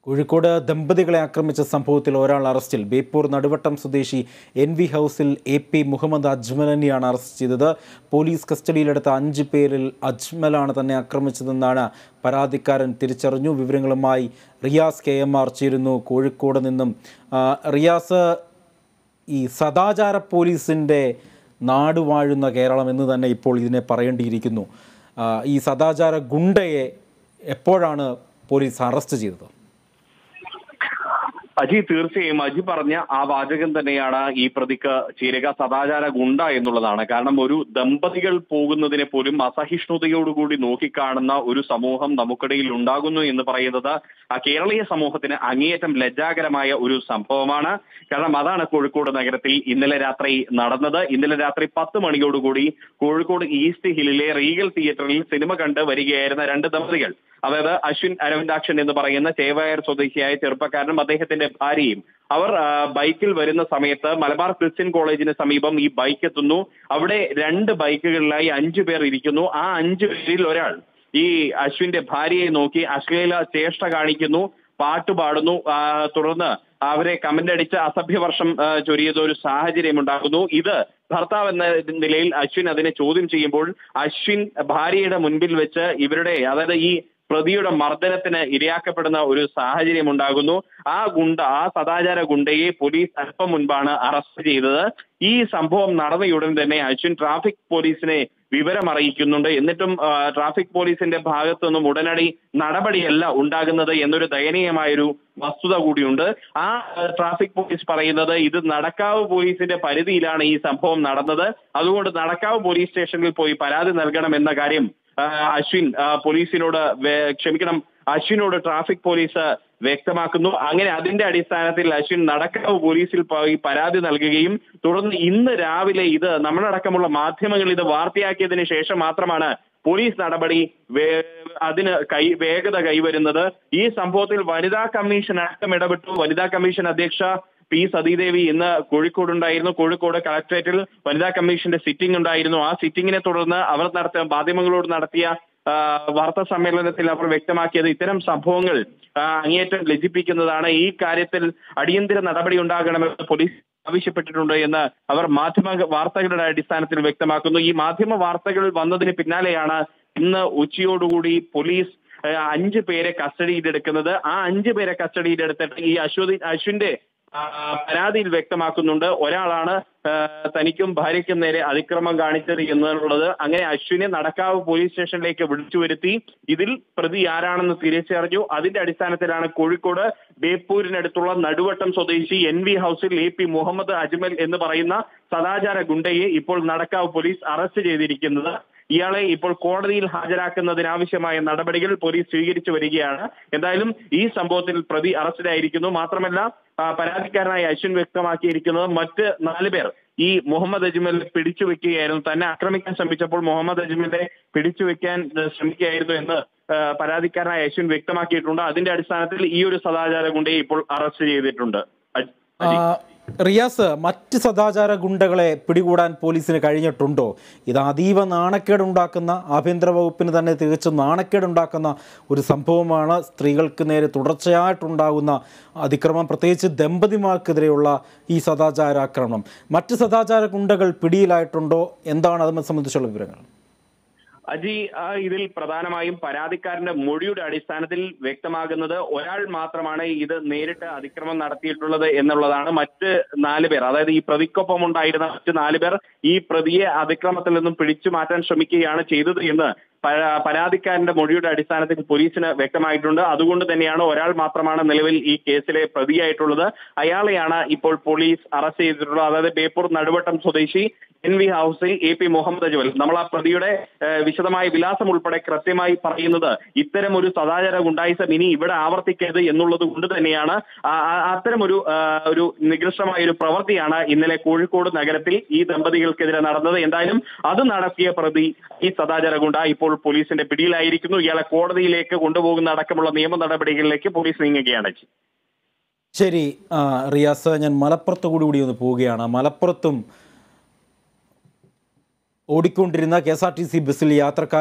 കോഴിക്കോട് ദമ്പതികളെ ആക്രമിച്ച സംഭവത്തിൽ ഒരാൾ അറസ്റ്റിൽ ബേപ്പൂർ നടുവട്ടം സ്വദേശി എൻ വി ഹൗസിൽ എ പി മുഹമ്മദ് അജ്മലിനെയാണ് അറസ്റ്റ് ചെയ്തത് പോലീസ് കസ്റ്റഡിയിലെടുത്ത അഞ്ച് പേരിൽ അജ്മലാണ് തന്നെ ആക്രമിച്ചതെന്നാണ് പരാതിക്കാരൻ തിരിച്ചറിഞ്ഞു വിവരങ്ങളുമായി റിയാസ് കെ എം ആർ ചേരുന്നു കോഴിക്കോട് നിന്നും ആ, റിയാസ് ഈ സദാചാര പോലീസിൻ്റെ നാട് വാഴുന്ന കേരളം എന്ന് തന്നെ ഇപ്പോൾ ഇതിനെ പറയേണ്ടിയിരിക്കുന്നു ആ, ഈ സദാചാര ഗുണ്ടയെ എപ്പോഴാണ് പോലീസ് അറസ്റ്റ് ചെയ്തത് അജി തീർച്ചയായും അജി പറഞ്ഞ ആ വാചകം തന്നെയാണ് ഈ പ്രതിക്ക് ചേരുക സദാചാര ഗുണ്ട എന്നുള്ളതാണ് കാരണം ഒരു ദമ്പതികൾ പോകുന്നതിനെ പോലും അസഹിഷ്ണുതയോടുകൂടി നോക്കിക്കാണുന്ന ഒരു സമൂഹം നമുക്കിടയിൽ ഉണ്ടാകുന്നു എന്ന് പറയുന്നത് ആ കേരളീയ സമൂഹത്തിന് അങ്ങേയറ്റം ലജ്ജാകരമായ ഒരു സംഭവമാണ് കാരണം അതാണ് കോഴിക്കോട് നഗരത്തിൽ ഇന്നലെ രാത്രി നടന്നത് ഇന്നലെ രാത്രി പത്ത് മണിയോടുകൂടി കോഴിക്കോട് ഈസ്റ്റ് ഹില്ലിലെ റീഗൽ തിയേറ്ററിൽ സിനിമ കണ്ട് വരികയായിരുന്ന രണ്ട് ദമ്പതികൾ അതായത് അശ്വിൻ അരവിന്ദാക്ഷൻ എന്ന് പറയുന്ന ചേവായർ സ്വദേശിയായ ചെറുപ്പക്കാരനും അദ്ദേഹത്തിന്റെ ഭാര്യയും അവർ ആ, ബൈക്കിൽ വരുന്ന സമയത്ത് മലബാർ ക്രിസ്ത്യൻ കോളേജിന് സമീപം ഈ ബൈക്ക് എത്തുന്നു അവിടെ രണ്ട് ബൈക്കുകളിലായി അഞ്ചു പേർ ഇരിക്കുന്നു ആ അഞ്ചു പേരിൽ ഒരാൾ ഈ അശ്വിന്റെ ഭാര്യയെ നോക്കി അശ്ലീല ചേഷ്ട കാണിക്കുന്നു പാട്ട് പാടുന്നു ആ, തുടർന്ന് അവരെ കമന്റ് അടിച്ച് അസഭ്യവർഷം ആ, ചൊരിയുന്ന ഒരു സാഹചര്യം ഉണ്ടാകുന്നു ഇത് ഭർത്താവ് എന്ന നിലയിൽ അശ്വിൻ അതിനെ ചോദ്യം ചെയ്യുമ്പോൾ അശ്വിൻ ഭാര്യയുടെ മുൻപിൽ വെച്ച് ഇവരുടെ അതായത് ഈ പ്രതിയുടെ മർദ്ദനത്തിന് ഇരയാക്കപ്പെടുന്ന ഒരു സാഹചര്യം ഉണ്ടാകുന്നു ആ ഗുണ്ട ആ സദാചാര ഗുണ്ടയെ പോലീസ് അല്പം മുൻപാണ് അറസ്റ്റ് ചെയ്തത് ഈ സംഭവം നടന്നയുടൻ തന്നെ അശ്വിൻ ട്രാഫിക് പോലീസിനെ വിവരം അറിയിക്കുന്നുണ്ട് എന്നിട്ടും ആ, ട്രാഫിക് പോലീസിന്റെ ഭാഗത്തു നിന്നും ഉടനടി നടപടിയല്ല ഉണ്ടാകുന്നത് എന്നൊരു ദയനീയമായൊരു വസ്തുത കൂടിയുണ്ട് ആ ആ, ട്രാഫിക് പോലീസ് പറയുന്നത് ഇത് നടക്കാവ് പോലീസിന്റെ പരിധിയിലാണ് ഈ സംഭവം നടന്നത് അതുകൊണ്ട് നടക്കാവ് പോലീസ് സ്റ്റേഷനിൽ പോയി പരാതി നൽകണം എന്ന കാര്യം ആ, അശ്വിൻ ആ, പോലീസിനോട് വേ- ക്ഷമിക്കണം അശ്വിനോട് ട്രാഫിക് പോലീസ് വ്യക്തമാക്കുന്നു അങ്ങനെ അതിന്റെ അടിസ്ഥാനത്തിൽ അശ്വിൻ നടക്കാവ് പോലീസിൽ പോയി പരാതി നൽകുകയും തുടർന്ന് ഇന്ന് രാവിലെ ഇത് നമ്മളടക്കമുള്ള മാധ്യമങ്ങൾ ഇത് വാർത്തയാക്കിയതിനു ശേഷം മാത്രമാണ് പോലീസ് നടപടി വേ- അതിന് കൈ വേഗത കൈവരുന്നത് ഈ സംഭവത്തിൽ വനിതാ കമ്മീഷൻ അടക്കം ഇടപെട്ടു വനിതാ കമ്മീഷൻ അധ്യക്ഷ പി സതീദേവി ഇന്ന് കോഴിക്കോട് ഉണ്ടായിരുന്നു കോഴിക്കോട് കളക്ടറേറ്റിൽ വനിതാ കമ്മീഷന്റെ സിറ്റിംഗ് ഉണ്ടായിരുന്നു ആ സിറ്റിംഗിനെ തുടർന്ന് അവർ നടത്തിയ മാധ്യമങ്ങളോട് നടത്തിയ ആ, വാർത്താ സമ്മേളനത്തിൽ അവർ വ്യക്തമാക്കിയത് ഇത്തരം സംഭവങ്ങൾ ആ, അങ്ങേയറ്റം ലജ്ജിപ്പിക്കുന്നതാണ് ഈ കാര്യത്തിൽ അടിയന്തര നടപടി ഉണ്ടാകണമെന്ന് പോലീസ് ആവശ്യപ്പെട്ടിട്ടുണ്ട് എന്ന് അവർ മാധ്യമ വാർത്തകളുടെ അടിസ്ഥാനത്തിൽ വ്യക്തമാക്കുന്നു ഈ മാധ്യമ വാർത്തകൾ വന്നതിന് പിന്നാലെയാണ് ഇന്ന് ഉച്ചയോടുകൂടി പോലീസ് ആ, അഞ്ച് പേരെ കസ്റ്റഡിയിലെടുക്കുന്നത് ആ അഞ്ച് പേരെ കസ്റ്റഡിയിലെടുത്തിട്ട് ഈ അശ്വതി അശ്വിന്റെ ആ, പരാതിയിൽ വ്യക്തമാക്കുന്നുണ്ട് ഒരാളാണ് ആ, തനിക്കും ഭാര്യയ്ക്കും നേരെ അതിക്രമം കാണിച്ചത് എന്നുള്ളത് അങ്ങനെ അശ്വിനെ നടക്കാവ് പോലീസ് സ്റ്റേഷനിലേക്ക് വിളിച്ചു വരുത്തി ഇതിൽ പ്രതി ആരാണെന്ന് തിരിച്ചറിഞ്ഞു അതിന്റെ അടിസ്ഥാനത്തിലാണ് കോഴിക്കോട് ബേപ്പൂരിനടുത്തുള്ള നടുവട്ടം സ്വദേശി എൻ വി ഹൗസിൽ എ പി മുഹമ്മദ് അജ്മൽ എന്ന് പറയുന്ന സദാചാര ഗുണ്ടയെ ഇപ്പോൾ നടക്കാവ് പോലീസ് അറസ്റ്റ് ചെയ്തിരിക്കുന്നത് ഇയാളെ ഇപ്പോൾ കോടതിയിൽ ഹാജരാക്കുന്നതിനാവശ്യമായ നടപടികൾ പോലീസ് സ്വീകരിച്ചു വരികയാണ് എന്തായാലും ഈ സംഭവത്തിൽ പ്രതി അറസ്റ്റിലായിരിക്കുന്നു മാത്രമല്ല ആ, പരാതിക്കാരനായ അശ്വിൻ വ്യക്തമാക്കിയിരിക്കുന്നത് മറ്റ് നാല് പേർ ഈ മുഹമ്മദ് അജ്മൽ പിടിച്ചു വെക്കുകയായിരുന്നു തന്നെ ആക്രമിക്കാൻ ശ്രമിച്ചപ്പോൾ മുഹമ്മദ് അജ്മലിനെ പിടിച്ചു വെക്കാൻ ഏഹ്, ശ്രമിക്കുകയായിരുന്നു എന്ന് ആ, പരാതിക്കാരനായ അശ്വിൻ വ്യക്തമാക്കിയിട്ടുണ്ട് അതിന്റെ അടിസ്ഥാനത്തിൽ ഈ ഒരു സദാചാര ഗുണ്ടയെ ഇപ്പോൾ അറസ്റ്റ് ചെയ്തിട്ടുണ്ട് അജ്- ആ, റിയാസ് മറ്റ് സദാചാര ഗുണ്ടകളെ പിടികൂടാൻ പോലീസിന് കഴിഞ്ഞിട്ടുണ്ടോ ഇത് അതീവ നാണക്കേടുണ്ടാക്കുന്ന ആഭ്യന്തര വകുപ്പിന് തന്നെ തികച്ചും നാണക്കേടുണ്ടാക്കുന്ന ഒരു സംഭവമാണ് സ്ത്രീകൾക്ക് നേരെ തുടർച്ചയായിട്ടുണ്ടാകുന്ന അതിക്രമം പ്രത്യേകിച്ച് ദമ്പതിമാർക്കെതിരെയുള്ള ഈ സദാചാരാക്രമണം മറ്റ് സദാചാര ഗുണ്ടകൾ പിടിയിലായിട്ടുണ്ടോ എന്താണ് അതിനെ സംബന്ധിച്ചുള്ള വിവരങ്ങൾ അജി ആ, ഇതിൽ പ്രധാനമായും പരാതിക്കാരന്റെ മൊഴിയുടെ അടിസ്ഥാനത്തിൽ വ്യക്തമാകുന്നത് ഒരാൾ മാത്രമാണ് ഇത് നേരിട്ട് അതിക്രമം നടത്തിയിട്ടുള്ളത് എന്നുള്ളതാണ് മറ്റ് നാല് പേർ അതായത് ഈ പ്രതിക്കൊപ്പം ഉണ്ടായിരുന്ന മറ്റ് നാല് പേർ ഈ പ്രതിയെ അതിക്രമത്തിൽ നിന്നും പിടിച്ചു മാറ്റാൻ ശ്രമിക്കുകയാണ് ചെയ്തത് എന്ന് പരാ- പരാതിക്കാരന്റെ മൊഴിയുടെ അടിസ്ഥാനത്തിൽ പോലീസിന് വ്യക്തമായിട്ടുണ്ട് അതുകൊണ്ട് തന്നെയാണ് ഒരാൾ മാത്രമാണ് നിലവിൽ ഈ കേസിലെ പ്രതിയായിട്ടുള്ളത് അയാളെയാണ് ഇപ്പോൾ പോലീസ് അറസ്റ്റ് ചെയ്തിട്ടുള്ളത് അതായത് ബേപ്പൂർ നടുവട്ടം സ്വദേശി എൻ വി ഹൗസിൽ എ പി മുഹമ്മദ് അജ്വൽ നമ്മൾ ആ പ്രതിയുടെ ഏഹ്, വിശദമായ വിലാസം ഉൾപ്പെടെ കൃത്യമായി പറയുന്നത് ഇത്തരം ഒരു സദാചാര ഗുണ്ടായിസം ഇനി ഇവിടെ ആവർത്തിക്കരുത് എന്നുള്ളത് കൊണ്ട് തന്നെയാണ് ആ- ആ- അത്തരം ഒരു ആ, ഒരു നികൃഷ്ടമായ ഒരു പ്രവൃത്തിയാണ് ഇന്നലെ കോഴിക്കോട് നഗരത്തിൽ ഈ ദമ്പതികൾക്കെതിരെ നടന്നത് എന്തായാലും അത് നടത്തിയ പ്രതി ഈ സദാചാര ഗുണ്ട ഇപ്പോൾ പോലീസിന്റെ പിടിയിലായിരിക്കുന്നു ഇയാളെ കോടതിയിലേക്ക് കൊണ്ടുപോകുന്ന അടക്കമുള്ള നിയമ നടപടികളിലേക്ക് പോലീസ് നീങ്ങുകയാണ് ശരി ആ, റിയാസ് ഞാൻ മലപ്പുറത്ത് കൂടി കൂടി ഒന്ന് പോവുകയാണ് മലപ്പുറത്തും ഓടിക്കൊണ്ടിരുന്ന K S R T C ബസ്സിൽ യാത്രക്കാർ